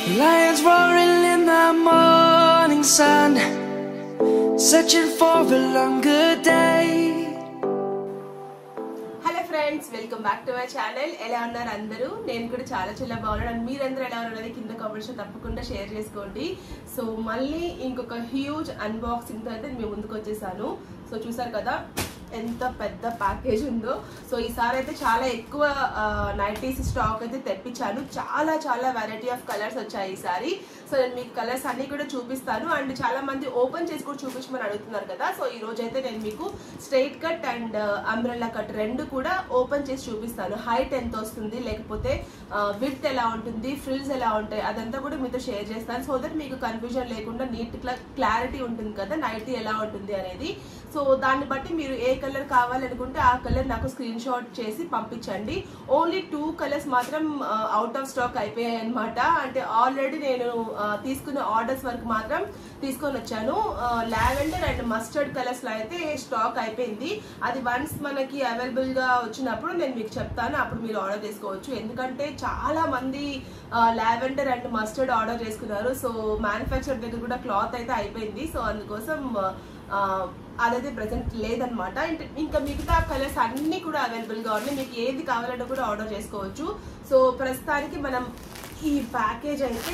Lions roaring in the morning sun, searching for a longer day. Hello friends welcome back to my channel ఎలా ఉన్నారు అందరూ నేను కూడా చాలా చాలా బాగున్నాను అండ్ మీరందరూ ఎలా ఉన్నారు కింద కామెంట్స్ తప్పకుండా షేర్ చేసుకోండి సో మళ్ళీ ఇంకొక హ్యూజ్ అన్బాక్సింగ్ తో అయితే మేము ముందుకు వచ్చేసాను సో చూసారు కదా ఎంత పెద్ద ప్యాకేజ్ ఉందో సో ఈసారి అయితే చాలా ఎక్కువ నైటీస్ స్టాక్ అయితే తెప్పించాను చాలా చాలా వెరైటీ ఆఫ్ కలర్స్ వచ్చాయి ఈసారి సో నేను మీకు కలర్స్ అన్ని కూడా చూపిస్తాను అండ్ చాలా మంది ఓపెన్ చేసి కూడా చూపించమని అడుగుతున్నారు కదా సో ఈ రోజు అయితే నేను మీకు straight cut and umbrella cut రెండు కూడా ఓపెన్ చేసి చూపిస్తాను హైట్ ఎంత వస్తుంది లేకపోతే విత్ ఎలా ఉంటుంది ఫ్రిల్స్ ఎలా ఉంటాయి అదంతా కూడా మీతో షేర్ చేస్తాను సో దట్ మీకు కన్ఫ్యూజన్ లేకుండా నీట్ క్లారిటీ ఉంటుంది కదా నైటీ ఎలా ఉంటుంది అనేది సో దాన్ని బట్టి మీరు ఏ కలర్ కావాలనుకుంటే ఆ కలర్ నాకు స్క్రీన్ షాట్ చేసి పంపించండి ఓన్లీ టూ కలర్స్ మాత్రం అవుట్ ఆఫ్ స్టాక్ అయిపోయాయి అనమాట అంటే ఆల్రెడీ నేను ఆ, తీసుకున్న ఆర్డర్స్ వరకు మాత్రం తీసుకొని వచ్చాను లావెండర్ అండ్ మస్టర్డ్ కలర్స్ లో అయితే స్టాక్ అయిపోయింది అది వన్స్ మనకి అవైలబుల్ గా వచ్చినప్పుడు నేను మీకు చెప్తాను అప్పుడు మీరు ఆర్డర్ చేసుకోవచ్చు ఎందుకంటే చాలా మంది లావెండర్ అండ్ మస్టర్డ్ ఆర్డర్ చేసుకున్నారు సో మ్యానుఫ్యాక్చర్ దగ్గర కూడా క్లాత్ అయితే అయిపోయింది సో అందుకోసం ఆ, అదైతే ప్రజెంట్ లేదనమాట ఇంకా మిగతా కలర్స్ అన్ని కూడా అవైలబుల్ గా ఉన్నాయి మీకు ఏది కావాలంటే కూడా ఆర్డర్ చేసుకోవచ్చు సో ప్రస్తుతానికి మనం ఈ ప్యాకేజ్ అయితే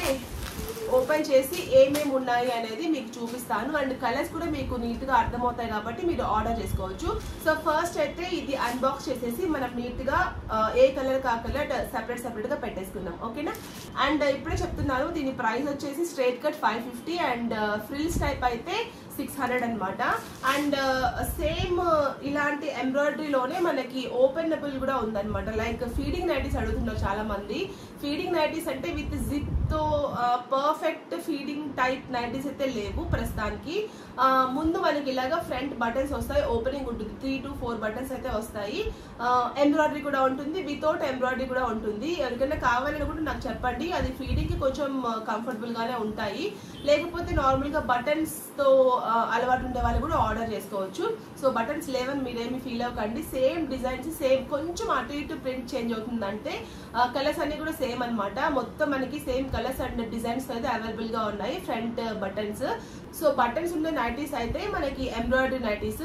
ఓపెన్ చేసి ఏమేమి ఉన్నాయి అనేది మీకు చూపిస్తాను అండ్ కలర్స్ కూడా మీకు నీట్ గా అర్థమవుతాయి కాబట్టి మీరు ఆర్డర్ చేసుకోవచ్చు సో ఫస్ట్ అయితే ఇది అన్బాక్స్ చేసేసి మనం నీట్ గా ఆ, ఏ కలర్ కా కలర్ సెపరేట్ సెపరేట్ గా పెట్టేసుకుందాం ఓకేనా అండ్ ఇప్పుడే చెప్తున్నాను దీని ప్రైస్ వచ్చేసి straight cut five fifty and frills type అయితే సిక్స్ హండ్రెడ్ అనమాట అండ్ సేమ్ ఇలాంటి ఎంబ్రాయిడరీలోనే మనకి ఓపెనబుల్ కూడా ఉందన్నమాట లైక్ ఫీడింగ్ నైటీస్ అడుగుతున్నారు చాలా మంది ఫీడింగ్ నైటీస్ అంటే విత్ జిప్ తో పర్ఫెక్ట్ ఫీడింగ్ టైప్ నైటీస్ అయితే లేవు ప్రస్తుతానికి ఆ, ముందు మనకి ఇలాగా ఫ్రంట్ బటన్స్ వస్తాయి ఓపెనింగ్ ఉంటుంది త్రీ టు ఫోర్ బటన్స్ అయితే వస్తాయి ఎంబ్రాయిడరీ కూడా ఉంటుంది వితౌట్ ఎంబ్రాయిడరీ కూడా ఉంటుంది ఎవరికైనా కావాలని కూడా నాకు చెప్పండి అది ఫీడింగ్ కి కొంచెం కంఫర్టబుల్ గానే ఉంటాయి లేకపోతే నార్మల్ గా బటన్స్ తో ఆ, అలవాటు ఉండే వాళ్ళు కూడా ఆర్డర్ చేసుకోవచ్చు సో బటన్స్ లేవని మీరేమి ఫీల్ అవ్వకండి సేమ్ డిజైన్స్ సేమ్ కొంచెం అటు ఇటు ప్రింట్ చేంజ్ అవుతుందంటే కలర్స్ అన్ని కూడా సేమ్ అన్నమాట మొత్తం మనకి సేమ్ కలర్స్ అండ్ డిజైన్స్ అయితే అవైలబుల్ గా ఉన్నాయి ఫ్రంట్ బటన్స్ సో బటన్స్ ఉండే నైటీస్ అయితే మనకి ఎంబ్రాయిడరీ నైటీస్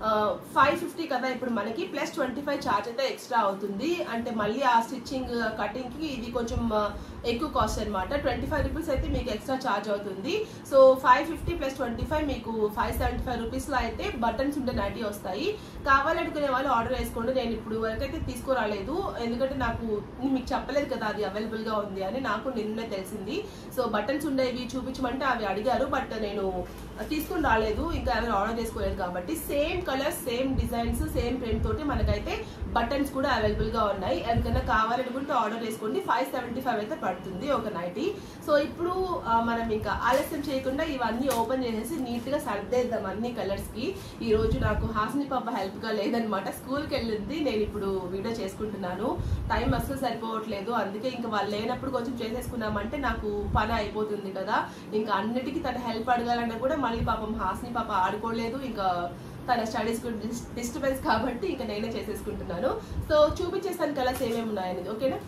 ఫైవ్ ఫిఫ్టీ కదా ఇప్పుడు మనకి ప్లస్ ట్వంటీ ఫైవ్ ఛార్జ్ అయితే ఎక్స్ట్రా అవుతుంది అంటే మళ్ళీ ఆ స్టిచ్చింగ్ కటింగ్ కి ఇది కొంచెం ఆ, ఎక్కువ కాస్ట్ అనమాట ట్వంటీ ఫైవ్ రూపీస్ అయితే మీకు ఎక్స్ట్రా ఛార్జ్ అవుతుంది so five fifty plus twenty five మీకు ఫైవ్ సెవెంటీ ఫైవ్ రూపీస్ లో అయితే బటన్స్ ఉండే నైటీ వస్తాయి కావాలనుకునే వాళ్ళు ఆర్డర్ వేసుకోండి నేను ఇప్పుడు వరకైతే తీసుకురాలేదు ఎందుకంటే నాకు మీకు చెప్పలేదు కదా అది అవైలబుల్ గా ఉంది అని నాకు నిన్నే తెలిసింది సో బటన్స్ ఉండేవి చూపించమంటే అవి అడిగారు బట్ నేను తీసుకుని రాలేదు ఇంకా ఎవరు ఆర్డర్ చేసుకోలేదు కాబట్టి same colours same designs same print తోటి మనకైతే బటన్స్ కూడా అవైలబుల్ గా ఉన్నాయి ఎవరికైనా కావాలనుకుంటే ఆర్డర్ చేసుకోండి ఫైవ్ సెవెంటీ ఫైవ్ అయితే పడుతుంది ఒక నైటీ సో ఇప్పుడు ఆ, మనం ఇంకా ఆలస్యం చేయకుండా ఇవన్నీ ఓపెన్ చేసేసి నీట్ గా సర్దేద్దాం అన్ని కలర్స్ కి ఈ రోజు నాకు హాసిని పాప హెల్ప్ గా లేదనమాట స్కూల్ కి వెళ్ళింది నేను ఇప్పుడు వీడియో చేసుకుంటున్నాను టైం అస్సలు సరిపోవట్లేదు అందుకే ఇంకా వాళ్ళు లేనప్పుడు కొంచెం చేసేసుకున్నామంటే నాకు పని అయిపోతుంది కదా ఇంకా అన్నిటికీ తన హెల్ప్ అడగాలన్నా కూడా మళ్ళీ పాపం హాసిని పాప ఆడుకోలేదు ఇంకా తన స్టడీస్ డిస్టర్బెన్స్ కాబట్టి ఇంకా నేనే చేసేసుకుంటున్నాను సో చూపించేస్తాను కలర్స్ ఏమేమి ఉన్నాయనేది ఓకేనా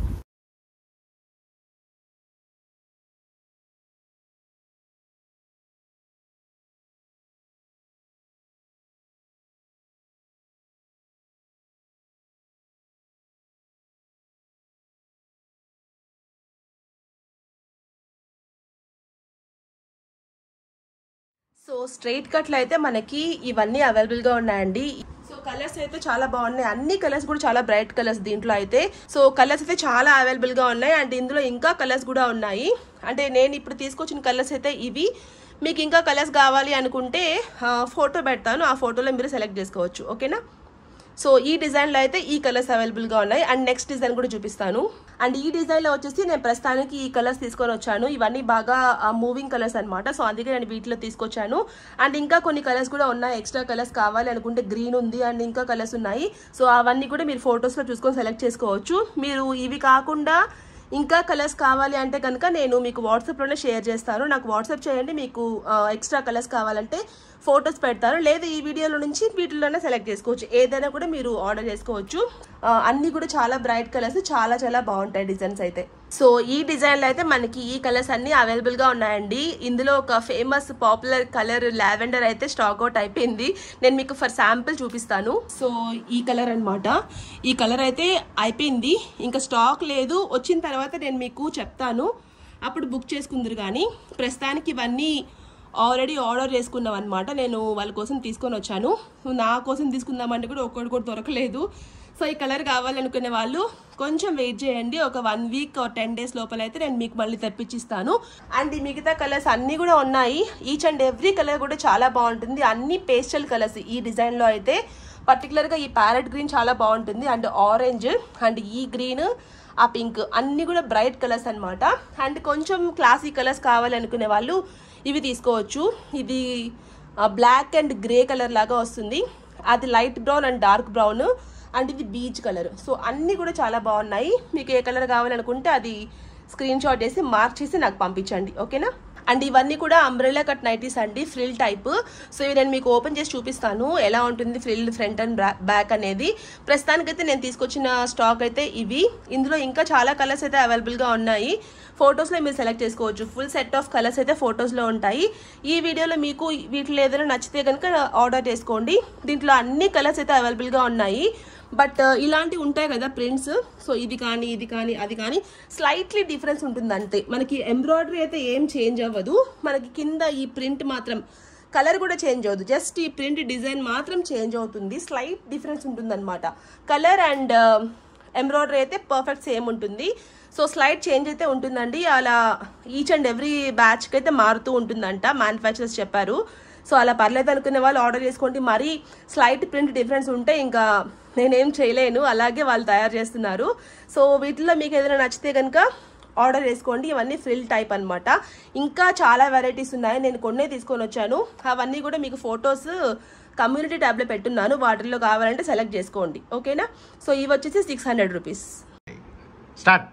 సో స్ట్రైట్ కట్లు అయితే మనకి ఇవన్నీ అవైలబుల్ గా ఉన్నాయండి సో కలర్స్ అయితే చాలా బాగున్నాయి అన్ని కలర్స్ కూడా చాలా బ్రైట్ కలర్స్ దీంట్లో అయితే సో కలర్స్ అయితే చాలా అవైలబుల్ గా ఉన్నాయి అండ్ ఇందులో ఇంకా కలర్స్ కూడా ఉన్నాయి అంటే నేను ఇప్పుడు తీసుకొచ్చిన కలర్స్ అయితే ఇవి మీకు ఇంకా కలర్స్ కావాలి అనుకుంటే ఫోటో పెడతాను ఆ ఫోటోలో మీరు సెలెక్ట్ చేసుకోవచ్చు ఓకేనా సో ఈ డిజైన్లో అయితే ఈ కలర్స్ అవైలబుల్గా ఉన్నాయి అండ్ నెక్స్ట్ డిజైన్ కూడా చూపిస్తాను అండ్ ఈ డిజైన్లో వచ్చేసి నేను ప్రస్తుతానికి ఈ కలర్స్ తీసుకొని వచ్చాను ఇవన్నీ బాగా మూవింగ్ కలర్స్ అన్నమాట సో అందుకే నేను వీటిలో తీసుకొచ్చాను అండ్ ఇంకా కొన్ని కలర్స్ కూడా ఉన్నాయి ఎక్స్ట్రా కలర్స్ కావాలి అనుకుంటే గ్రీన్ ఉంది అండ్ ఇంకా కలర్స్ ఉన్నాయి సో అవన్నీ కూడా మీరు ఫొటోస్లో చూసుకొని సెలెక్ట్ చేసుకోవచ్చు మీరు ఇవి కాకుండా ఇంకా కలర్స్ కావాలి అంటే కనుక నేను మీకు వాట్సాప్లోనే షేర్ చేస్తాను నాకు వాట్సాప్ చేయండి మీకు ఎక్స్ట్రా కలర్స్ కావాలంటే ఫొటోస్ పెడతాను లేదా ఈ వీడియోలో నుంచి వీటిలోనే సెలెక్ట్ చేసుకోవచ్చు ఏదైనా కూడా మీరు ఆర్డర్ చేసుకోవచ్చు ఆ, అన్నీ కూడా చాలా బ్రైట్ కలర్స్ చాలా చాలా బాగుంటాయి డిజైన్స్ అయితే సో ఈ డిజైన్లో అయితే మనకి ఈ కలర్స్ అన్ని అవైలబుల్గా ఉన్నాయండి ఇందులో ఒక ఫేమస్ పాపులర్ కలర్ లావెండర్ అయితే స్టాక్ అవుట్ అయిపోయింది నేను మీకు ఫర్ శాంపిల్ చూపిస్తాను సో ఈ కలర్ అన్నమాట ఈ కలర్ అయితే అయిపోయింది ఇంకా స్టాక్ లేదు వచ్చిన తర్వాత నేను మీకు చెప్తాను అప్పుడు బుక్ చేసుకుందరు కానీ ప్రస్తుతానికి ఇవన్నీ ఆల్రెడీ ఆర్డర్ చేసుకున్నాం అనమాట నేను వాళ్ళ కోసం తీసుకొని వచ్చాను నా కోసం తీసుకుందామంటే కూడా ఒక్కటి కూడా దొరకలేదు సో ఈ కలర్ కావాలనుకునే వాళ్ళు కొంచెం వెయిట్ చేయండి ఒక వన్ వీక్ టెన్ డేస్ లోపల అయితే నేను మీకు మళ్ళీ తెప్పించిస్తాను అండ్ ఈ మిగతా కలర్స్ అన్నీ కూడా ఉన్నాయి ఈచ్ అండ్ ఎవ్రీ కలర్ కూడా చాలా బాగుంటుంది అన్ని పేస్టల్ కలర్స్ ఈ డిజైన్లో అయితే పర్టికులర్గా ఈ ప్యారెట్ గ్రీన్ చాలా బాగుంటుంది అండ్ ఆరెంజ్ అండ్ ఈ గ్రీన్ ఆ పింక్ అన్ని కూడా బ్రైట్ కలర్స్ అన్నమాట అండ్ కొంచెం క్లాసీ కలర్స్ కావాలనుకునే వాళ్ళు ఇవి తీసుకోవచ్చు ఇది బ్లాక్ అండ్ గ్రే కలర్ లాగా వస్తుంది అది light brown and dark brown and ఇది బీచ్ కలర్ సో అన్నీ కూడా చాలా బాగున్నాయి మీకు ఏ కలర్ కావాలనుకుంటే అది స్క్రీన్ షాట్ చేసి మార్క్ చేసి నాకు పంపించండి ఓకేనా అండ్ ఇవన్నీ కూడా అంబ్రెల్లా కట్ నైటీస్ అండి ఫ్రిల్ టైప్ సో ఇవి నేను మీకు ఓపెన్ చేసి చూపిస్తాను ఎలా ఉంటుంది ఫ్రిల్ ఫ్రంట్ అండ్ బ్యాక్ అనేది ప్రస్తుతానికైతే నేను తీసుకొచ్చిన స్టాక్ అయితే ఇవి ఇందులో ఇంకా చాలా కలర్స్ అయితే అవైలబుల్గా ఉన్నాయి ఫొటోస్లో మీరు సెలెక్ట్ చేసుకోవచ్చు ఫుల్ సెట్ ఆఫ్ కలర్స్ అయితే ఫొటోస్లో ఉంటాయి ఈ వీడియోలో మీకు వీటిలో ఏదైనా నచ్చితే కనుక ఆర్డర్ చేసుకోండి దీంట్లో అన్ని కలర్స్ అయితే అవైలబుల్గా ఉన్నాయి బట్ ఇలాంటివి ఉంటాయి కదా ప్రింట్స్ సో ఇది కానీ ఇది కానీ అది కానీ స్లైట్లీ డిఫరెన్స్ ఉంటుంది అంతే మనకి ఎంబ్రాయిడరీ అయితే ఏం చేంజ్ అవ్వదు మనకి కింద ఈ ప్రింట్ మాత్రం కలర్ కూడా చేంజ్ అవ్వదు జస్ట్ ఈ ప్రింట్ డిజైన్ మాత్రం చేంజ్ అవుతుంది స్లైట్ డిఫరెన్స్ ఉంటుంది కలర్ అండ్ ఎంబ్రాయిడరీ అయితే పర్ఫెక్ట్ సేమ్ ఉంటుంది సో స్లైడ్ చేంజ్ అయితే ఉంటుందండి అలా ఈచ్ అండ్ ఎవ్రీ బ్యాచ్కి అయితే మారుతూ ఉంటుందంట మ్యానుఫ్యాక్చరర్స్ చెప్పారు సో అలా పర్లేదు అనుకునే వాళ్ళు ఆర్డర్ చేసుకోండి మరీ స్లైట్ ప్రింట్ డిఫరెన్స్ ఉంటే ఇంకా నేనేం చేయలేను అలాగే వాళ్ళు తయారు చేస్తున్నారు సో వీటిలో మీకు ఏదైనా నచ్చితే కనుక ఆర్డర్ చేసుకోండి ఇవన్నీ ఫ్రిల్ టైప్ అన్నమాట ఇంకా చాలా వెరైటీస్ ఉన్నాయి నేను కొన్నే తీసుకొని వచ్చాను అవన్నీ కూడా మీకు ఫొటోస్ కమ్యూనిటీ ట్యాబ్లో పెట్టున్నాను వాటిల్లో కావాలంటే సెలెక్ట్ చేసుకోండి ఓకేనా సో ఇవి వచ్చేసి six hundred rupees start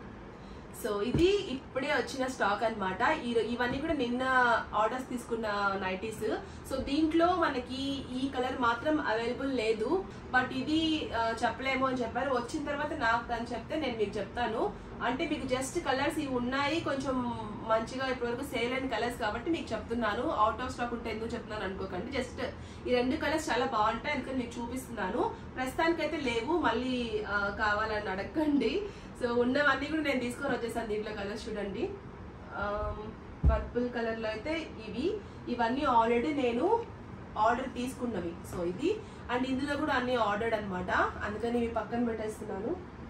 so ఇది ఇప్పుడే వచ్చిన స్టాక్ అన్నమాట ఈ- ఇవన్నీ కూడా నిన్న ఆర్డర్స్ తీసుకున్న నైటీస్ సో దీంట్లో మనకి ఈ కలర్ మాత్రం అవైలబుల్ లేదు బట్ ఇది ఆ, చెప్పలేము అని చెప్పారు వచ్చిన తర్వాత నాకు అని చెప్తే నేను మీకు చెప్తాను అంటే మీకు జస్ట్ కలర్స్ ఇవి ఉన్నాయి కొంచెం మంచిగా ఇప్పటివరకు సేల్ అయిన కలర్స్ కాబట్టి మీకు చెప్తున్నాను అవుట్ ఆఫ్ స్టాక్ ఉంటే ఎందుకు చెప్తున్నాను అనుకోకండి జస్ట్ ఈ రెండు కలర్స్ చాలా బాగుంటాయి అందుకని మీకు చూపిస్తున్నాను ప్రస్తుతానికైతే లేవు మళ్ళీ ఆ, కావాలని అడగండి సో ఉన్నవన్నీ కూడా నేను తీసుకొని వచ్చేసాను దీంట్లో కలర్స్ చూడండి పర్పుల్ కలర్ లో అయితే ఇవి ఇవన్నీ ఆల్రెడీ నేను ఆర్డర్ తీసుకున్నవి సో ఇది అండ్ ఇందులో కూడా అన్ని ఆర్డర్డ్ అన్నమాట అందుకని ఇవి పక్కన పెట్టేస్తున్నాను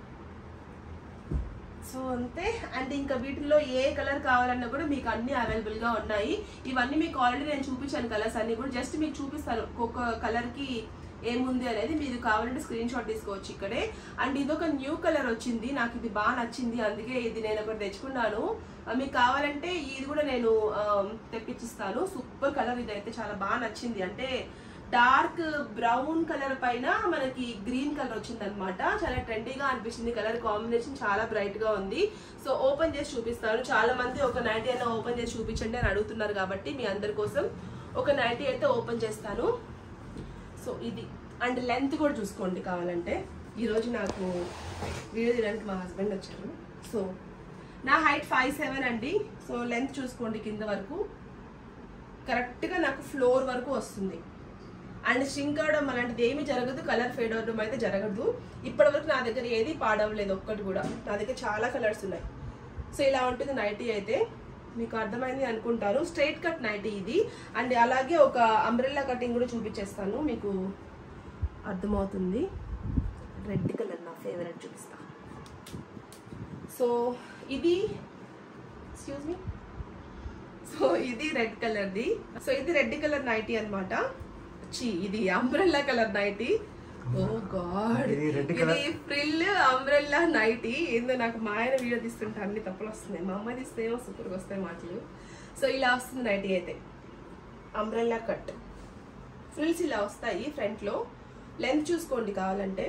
సో అంతే అండ్ ఇంకా వీటిల్లో ఏ కలర్ కావాలన్నా కూడా మీకు అన్ని అవైలబుల్ గా ఉన్నాయి ఇవన్నీ మీకు ఆల్రెడీ నేను చూపించాను కలర్స్ అన్ని కూడా జస్ట్ మీకు చూపిస్తాను ఒక్కొక్క కలర్ కి ఏముంది అనేది మీరు కావాలంటే స్క్రీన్ షాట్ తీసుకోవచ్చు ఇక్కడే అండ్ ఇది ఒక న్యూ కలర్ వచ్చింది నాకు ఇది బాగా నచ్చింది అందుకే ఇది నేను ఒకటి తెచ్చుకున్నాను ఆ, మీకు కావాలంటే ఇది కూడా నేను ఆ, తెప్పించిస్తాను సూపర్ కలర్ ఇది అయితే చాలా బాగా నచ్చింది అంటే డార్క్ బ్రౌన్ కలర్ పైన మనకి గ్రీన్ కలర్ వచ్చింది అనమాట చాలా ట్రెండీగా అనిపించింది కలర్ కాంబినేషన్ చాలా బ్రైట్ గా ఉంది సో ఓపెన్ చేసి చూపిస్తాను చాలా మంది ఒక నైటీ అయినా ఓపెన్ చేసి చూపించండి అని అడుగుతున్నారు కాబట్టి మీ అందరి కోసం ఒక నైటీ అయితే ఓపెన్ చేస్తాను సో ఇది అండ్ లెంత్ కూడా చూసుకోండి కావాలంటే ఈరోజు నాకు వీడియో తీయడానికి మా హస్బెండ్ వచ్చారు సో నా హైట్ ఫైవ్ సెవెన్ అండి సో లెంత్ చూసుకోండి కింద వరకు కరెక్ట్గా నాకు ఫ్లోర్ వరకు వస్తుంది అండ్ ష్రింక్ అవడం అలాంటిది ఏమీ జరగదు కలర్ ఫేడ్ అవడం అయితే జరగదు ఇప్పటి వరకు నా దగ్గర ఏది పాడవలేదు ఒక్కటి కూడా నా దగ్గర చాలా కలర్స్ ఉన్నాయి సో ఇలా ఉంటుంది నైటీ అయితే మీకు అర్థమైంది అనుకుంటారు స్ట్రైట్ కట్ నైటీ ఇది అండ్ అలాగే ఒక అంబ్రెల్లా కటింగ్ కూడా చూపించేస్తాను మీకు అర్థమవుతుంది రెడ్ కలర్ నా ఫేవరెట్ చూపిస్తా సో ఇది ఎక్స్క్యూజ్ మీ సో ఇది రెడ్ కలర్ది సో ఇది రెడ్ కలర్ నైటీ అన్నమాట చి ఇది umbrella colour nighty oh god ఇది red ఇది colour. ఫ్రిల్ అంబ్రెల్లా నైటీ ఏందో నాకు మా ఆయన వీడియో తీస్తుంటే అన్ని తప్పులు వస్తున్నాయి మా అమ్మాయి తీస్తే ఏమో సూపర్గా వస్తాయి మాటలు సో ఇలా వస్తుంది నైటీ అయితే అంబ్రెల్లా కట్ ఫ్రిల్స్ ఇలా వస్తాయి ఫ్రంట్ లో లెంత్ చూసుకోండి కావాలంటే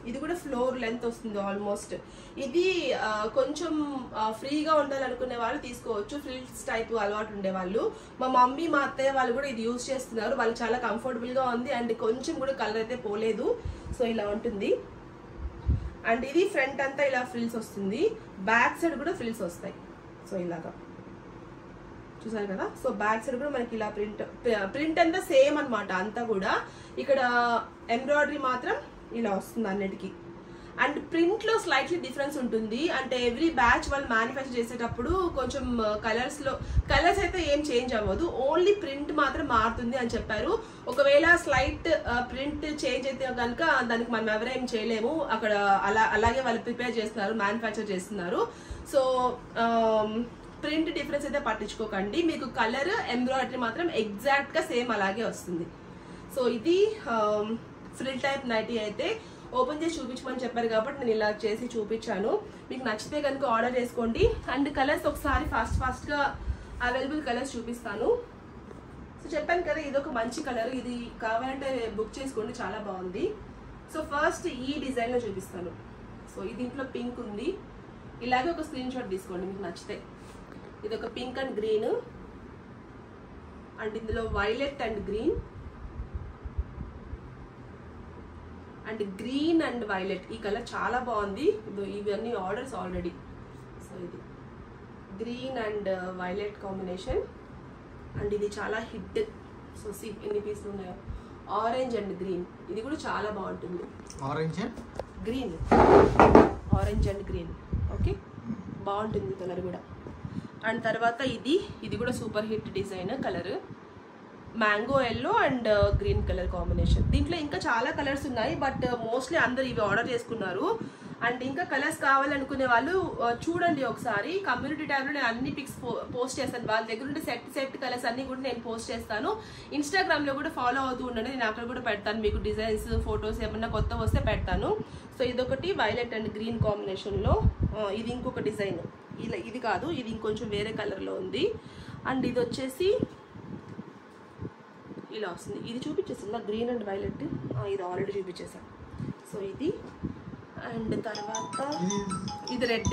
ఇది కూడా ఫ్లోర్ లెంత్ వస్తుంది ఆల్మోస్ట్ ఇది ఆ, కొంచెం ఆ, ఫ్రీగా ఉండాలనుకునే వాళ్ళు తీసుకోవచ్చు ఫ్రిల్స్ టైప్ అలవాటు ఉండే వాళ్ళు మా మమ్మీ మా అత్తయ్య వాళ్ళు కూడా ఇది యూజ్ చేస్తున్నారు వాళ్ళు చాలా కంఫర్టబుల్ గా ఉంది అండ్ కొంచెం కూడా కలర్ అయితే పోలేదు సో ఇలా ఉంటుంది అండ్ ఇది ఫ్రంట్ అంతా ఇలా ఫ్రిల్స్ వస్తుంది బ్యాక్ సైడ్ కూడా ఫ్రిల్స్ వస్తాయి సో ఇలాగా చూసారు కదా సో బ్యాక్ సైడ్ కూడా మనకి ఇలా ప్రింట్ ప్రింట్ అంతా సేమ్ అన్నమాట అంతా కూడా ఇక్కడ ఎంబ్రాయిడరీ మాత్రం ఇలా వస్తుంది అన్నిటికీ అండ్ ప్రింట్ లో స్లైట్లీ డిఫరెన్స్ ఉంటుంది అంటే ఎవ్రీ బ్యాచ్ వాళ్ళు మ్యానుఫ్యాక్చర్ చేసేటప్పుడు కొంచెం కలర్స్ లో కలర్స్ అయితే ఏం చేంజ్ అవ్వదు ఓన్లీ ప్రింట్ మాత్రం మారుతుంది అని చెప్పారు ఒకవేళ స్లైట్ ప్రింట్ చేంజ్ అయితే కనుక దానికి మనం ఎవరేం చేయలేము అక్కడ అలా అలాగే వాళ్ళు ప్రిపేర్ చేస్తున్నారు మ్యానుఫ్యాక్చర్ చేస్తున్నారు సో ప్రింట్ డిఫరెన్స్ అయితే పట్టించుకోకండి మీకు కలర్ ఎంబ్రాయిడరీ మాత్రం ఎగ్జాక్ట్ గా సేమ్ అలాగే వస్తుంది సో ఇది ఫ్రిల్ టైప్ నైటీ అయితే ఓపెన్ చేసి చూపించమని చెప్పారు కాబట్టి నేను ఇలా చేసి చూపించాను మీకు నచ్చితే కనుక ఆర్డర్ చేసుకోండి అండ్ కలర్స్ ఒకసారి ఫాస్ట్ ఫాస్ట్ గా అవైలబుల్ కలర్స్ చూపిస్తాను సో చెప్పాను కదా ఇది ఒక మంచి కలర్ ఇది కావాలంటే బుక్ చేసుకోండి చాలా బాగుంది సో ఫస్ట్ ఈ డిజైన్ లో చూపిస్తాను సో ఈ దీంట్లో పింక్ ఉంది ఇలాగే ఒక స్క్రీన్ షాట్ తీసుకోండి మీకు నచ్చితే ఇది ఒక పింక్ అండ్ గ్రీన్ అండ్ ఇందులో violet and green and green and violet ఈ కలర్ చాలా బాగుంది ఇదో ఇవన్నీ ఆర్డర్స్ ఆల్రెడీ సో ఇది green and violet combination and ఇది చాలా హిట్ సో సి ఎన్ని పీసులు ఉన్నాయో ఆరెంజ్ అండ్ గ్రీన్ ఇది కూడా చాలా బాగుంటుంది orange green orange and green okay బాగుంటుంది కలర్ కూడా అండ్ తర్వాత ఇది ఇది కూడా super hit design colour mango yellow and green colour combination దీంట్లో ఇంకా చాలా కలర్స్ ఉన్నాయి బట్ మోస్ట్లీ అందరు ఇవి ఆర్డర్ చేసుకున్నారు అండ్ ఇంకా కలర్స్ కావాలనుకునే వాళ్ళు ఆ, చూడండి ఒకసారి కమ్యూనిటీ ట్యాబ్లో నేను అన్ని పిక్స్ పోస్ట్ చేస్తాను వాళ్ళ దగ్గర ఉండే సెట్ సెట్ కలర్స్ అన్ని కూడా నేను పోస్ట్ చేస్తాను ఇన్స్టాగ్రామ్ లో కూడా ఫాలో అవుతూ ఉండండి నేను అక్కడ కూడా పెడతాను మీకు డిజైన్స్ ఫొటోస్ ఏమన్నా కొత్త వస్తే పెడతాను సో ఇదొకటి వైలెట్ అండ్ గ్రీన్ కాంబినేషన్ లో ఆ, ఇది ఇంకొక డిజైన్ ఇలా ఇది కాదు ఇది ఇంకొంచెం వేరే కలర్ లో ఉంది అండ్ ఇది వచ్చేసి ఇలా వస్తుంది ఇది చూపించేసిందా గ్రీన్ అండ్ వైలెట్ ఇది ఆల్రెడీ చూపించేసాను సో ఇది అండ్ తర్వాత ఇది రెడ్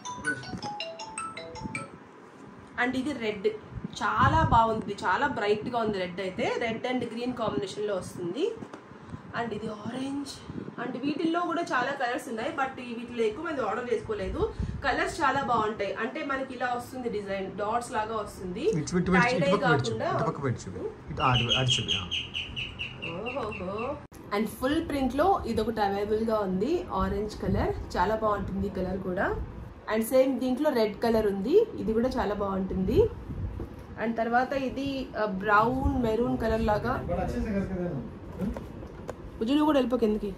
అండ్ ఇది రెడ్ చాలా బాగుంది ఇది చాలా బ్రైట్ గా ఉంది రెడ్ అయితే రెడ్ అండ్ గ్రీన్ కాంబినేషన్ లో వస్తుంది అండ్ ఇది ఆరెంజ్ అండ్ వీటిల్లో కూడా చాలా కలర్స్ ఉన్నాయి బట్ వీటిలో ఎక్కువ మంది ఆర్డర్ చేసుకోలేదు కలర్స్ చాలా బాగుంటాయి అంటే మనకి ఇలా వస్తుంది డిజైన్ డాట్స్ లాగా వస్తుంది ఇటు ఇటు పెట్టి Tie-dye ఇటు పక్క పెట్టి కాకుండా ఇటు పక్క పెట్టి చూపి ఇటు ఆడి ఆడి చూపి ఆ. ఓహోహో అండ్ ఫుల్ ప్రింట్ లో ఇది ఒకటి అవైలబుల్ గా ఉంది ఆరెంజ్ కలర్ చాలా బాగుంటుంది కలర్ కూడా అండ్ సేమ్ దీంట్లో రెడ్ కలర్ ఉంది ఇది కూడా చాలా బాగుంటుంది అండ్ తర్వాత ఇది బ్రౌన్ మెరూన్ కలర్ లాగా ఉజులు కూడా వెళ్ళిపోక ఎందుకు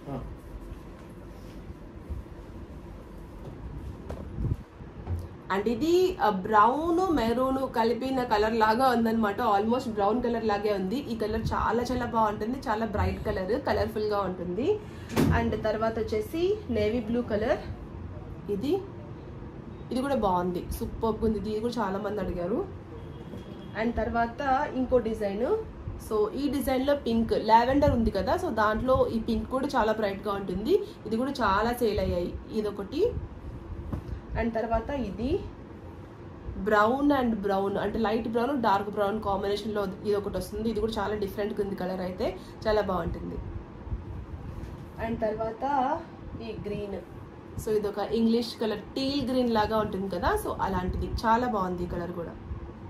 అండ్ ఇది బ్రౌన్ మెరూన్ కలిపిన కలర్ లాగా ఉందన్నమాట ఆల్మోస్ట్ బ్రౌన్ కలర్ లాగే ఉంది ఈ కలర్ చాలా చాలా బాగుంటుంది చాలా బ్రైట్ కలర్ కలర్ఫుల్ గా ఉంటుంది అండ్ తర్వాత వచ్చేసి నేవీ బ్లూ కలర్ ఇది ఇది కూడా బాగుంది సూపర్ ఉంది ఇది కూడా చాలా మంది అడిగారు అండ్ తర్వాత ఇంకో డిజైన్ సో ఈ డిజైన్ లో పింక్ లావెండర్ ఉంది కదా సో దాంట్లో ఈ పింక్ కూడా చాలా బ్రైట్ గా ఉంటుంది ఇది కూడా చాలా సేల్ అయ్యాయి ఇదొకటి అండ్ తర్వాత ఇది బ్రౌన్ అండ్ బ్రౌన్ అంటే light brown dark brown combination లో ఇది ఒకటి వస్తుంది ఇది కూడా చాలా డిఫరెంట్ ఉంది కలర్ అయితే చాలా బాగుంటుంది అండ్ తర్వాత ఈ గ్రీన్ సో ఇది ఒక ఇంగ్లీష్ కలర్ టీల్ గ్రీన్ లాగా ఉంటుంది కదా సో అలాంటిది చాలా బాగుంది ఈ కలర్ కూడా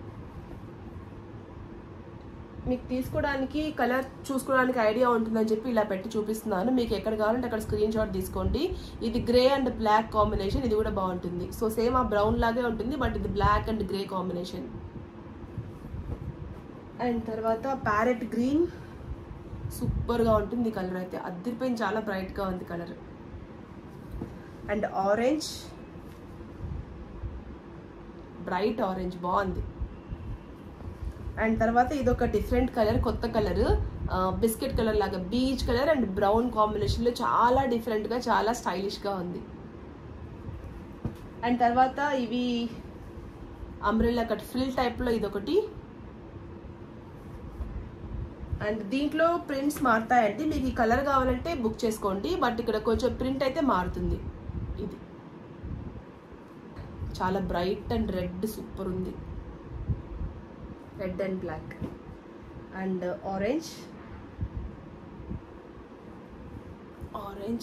మీకు తీసుకోవడానికి కలర్ చూసుకోవడానికి ఐడియా ఉంటుందని చెప్పి ఇలా పెట్టి చూపిస్తున్నాను మీకు ఎక్కడ కావాలంటే అక్కడ స్క్రీన్ షాట్ తీసుకోండి ఇది గ్రే అండ్ బ్లాక్ కాంబినేషన్ ఇది కూడా బాగుంటుంది సో సేమ్ ఆ బ్రౌన్ లాగే ఉంటుంది బట్ ఇది black and grey combination and తర్వాత ప్యారెట్ గ్రీన్ సూపర్గా ఉంటుంది కలర్ అయితే అద్దరిపోయింది చాలా బ్రైట్గా ఉంది colour and orange bright orange బాగుంది అండ్ తర్వాత ఇది ఒక డిఫరెంట్ కలర్ కొత్త కలర్ బిస్కెట్ కలర్ లాగా beach colour and brown combination లో చాలా డిఫరెంట్ గా చాలా స్టైలిష్ గా ఉంది అండ్ తర్వాత ఇవి అంబ్రెల్లా కట్ ఫ్రిల్ టైప్ లో ఇది ఒకటి అండ్ దీంట్లో ప్రింట్స్ మారుతాయండి మీకు ఈ కలర్ కావాలంటే బుక్ చేసుకోండి బట్ ఇక్కడ కొంచెం ప్రింట్ అయితే మారుతుంది ఇది చాలా బ్రైట్ అండ్ రెడ్ సూపర్ ఉంది red and black and orange orange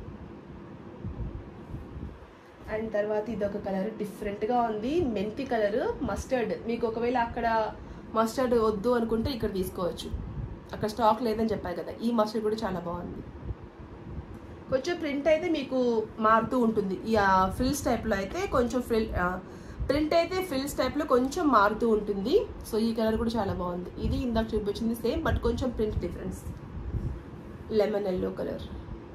and తర్వాత ఇది ఒక కలర్ డిఫరెంట్గా ఉంది మెంతి కలర్ మస్టర్డ్ మీకు ఒకవేళ అక్కడ మస్టర్డ్ వద్దు అనుకుంటే ఇక్కడ తీసుకోవచ్చు అక్కడ స్టాక్ లేదని చెప్పారు కదా ఈ మస్టర్డ్ కూడా చాలా బాగుంది కొంచెం ప్రింట్ అయితే మీకు మారుతూ ఉంటుంది ఈ ఫిల్స్ టైప్లో అయితే కొంచెం ఫిల్ ప్రింట్ అయితే ఫిల్స్ టైప్లో కొంచెం మారుతూ ఉంటుంది సో ఈ కలర్ కూడా చాలా బాగుంది ఇది ఇందాక చూపించింది సేమ్ బట్ కొంచెం print difference lemon yellow colour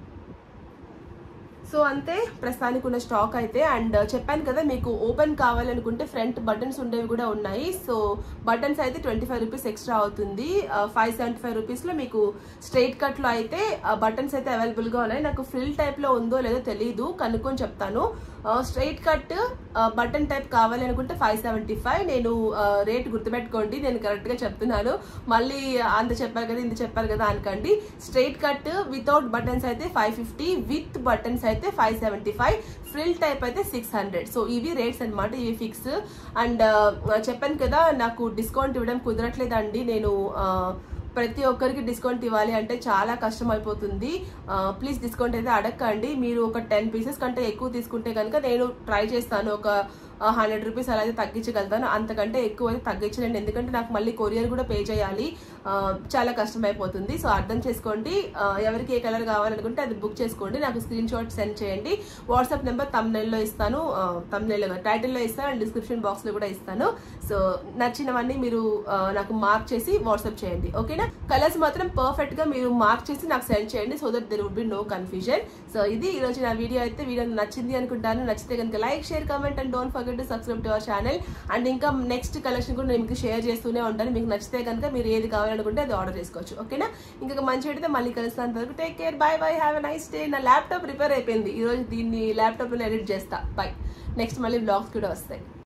so అంతే ప్రస్తుతానికి ఉన్న స్టాక్ అయితే అండ్ చెప్పాను కదా మీకు ఓపెన్ కావాలనుకుంటే ఫ్రంట్ బటన్స్ ఉండేవి కూడా ఉన్నాయి సో బటన్స్ అయితే ట్వంటీ ఫైవ్ రూపీస్ ఎక్స్ట్రా అవుతుంది ఫైవ్ సెవెంటీ ఫైవ్ రూపీస్లో మీకు స్ట్రైట్ కట్లో అయితే బటన్స్ అయితే అవైలబుల్గా ఉన్నాయి నాకు ఫ్రిల్ టైప్లో ఉందో లేదో తెలియదు కనుక్కొని చెప్తాను స్ట్రైట్ కట్ బటన్ టైప్ కావాలి అనుకుంటే ఫైవ్ సెవెంటీ ఫైవ్ నేను రేట్ గుర్తుపెట్టుకోండి నేను కరెక్ట్గా చెప్తున్నాను మళ్ళీ అంత చెప్పారు కదా ఇంత చెప్పారు కదా అనకండి స్ట్రైట్ కట్ వితౌట్ బటన్స్ అయితే ఫైవ్ ఫిఫ్టీ విత్ బటన్స్ అయితే five seventy five frill type అయితే సిక్స్ హండ్రెడ్ సో ఇవి రేట్స్ అనమాట ఇవి ఫిక్స్ అండ్ చెప్పాను కదా నాకు డిస్కౌంట్ ఇవ్వడం కుదరట్లేదండి నేను ప్రతి ఒక్కరికి డిస్కౌంట్ ఇవ్వాలి అంటే చాలా కష్టం అయిపోతుంది ప్లీజ్ డిస్కౌంట్ అయితే అడగండి మీరు ఒక టెన్ పీసెస్ కంటే ఎక్కువ తీసుకుంటే కనుక నేను ట్రై చేస్తాను ఒక హండ్రెడ్ రూపీస్ అలా అయితే తగ్గించగలుగుతాను అంతకంటే ఎక్కువ అయితే తగ్గించలేండి ఎందుకంటే నాకు మళ్ళీ కొరియర్ కూడా పే చేయాలి చాలా కష్టం అయిపోతుంది సో అర్థం చేసుకోండి ఎవరికి ఏ కలర్ కావాలనుకుంటే అది బుక్ చేసుకోండి నాకు స్క్రీన్ షాట్ సెండ్ చేయండి వాట్సాప్ నెంబర్ తమ్నెల్లో ఇస్తాను తమ్నెల్లో టైటిల్లో ఇస్తాను అండ్ డిస్క్రిప్షన్ బాక్స్లో కూడా ఇస్తాను సో నచ్చినవన్నీ మీరు నాకు మార్క్ చేసి వాట్సాప్ చేయండి ఓకేనా కలర్స్ మాత్రం పర్ఫెక్ట్ గా మీరు మార్క్ చేసి నాకు సెండ్ చేయండి so that there would be no confusion so ఇది ఈ రోజు నా వీడియో అయితే వీడియో నచ్చింది అనుకుంటాను నచ్చితే కనుక like share comment and don't forget to subscribe to our channel and ఇంకా నెక్స్ట్ కలెక్షన్ కూడా నేను మీకు షేర్ చేస్తూనే ఉంటాను మీకు నచ్చితే కనుక మీరు ఏది కావాలనుకుంటే అది ఆర్డర్ చేసుకోవచ్చు ఓకేనా ఇంకా మంచి వీడితే మళ్ళీ కలుస్తాను వరకు take care bye bye have a nice day నా ల్యాప్టాప్ రిపేర్ అయిపోయింది ఈ రోజు దీన్ని ల్యాప్టాప్లో ఎడిట్ చేస్తా బై నెక్స్ట్ మళ్ళీ బ్లాగ్స్ కూడా వస్తాయి